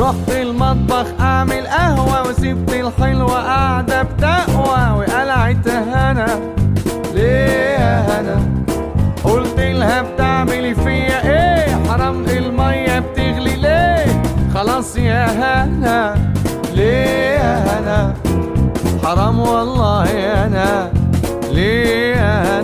رحت المطبخ اعمل قهوة وسبت الحلوة قاعدة بتقوى وقلعت هنا ليه يا هنا قلت لها بتعملي فيا ايه حرام المية بتغلي ليه خلاص يا هنا ليه يا هنا حرام والله يا هنا ليه يا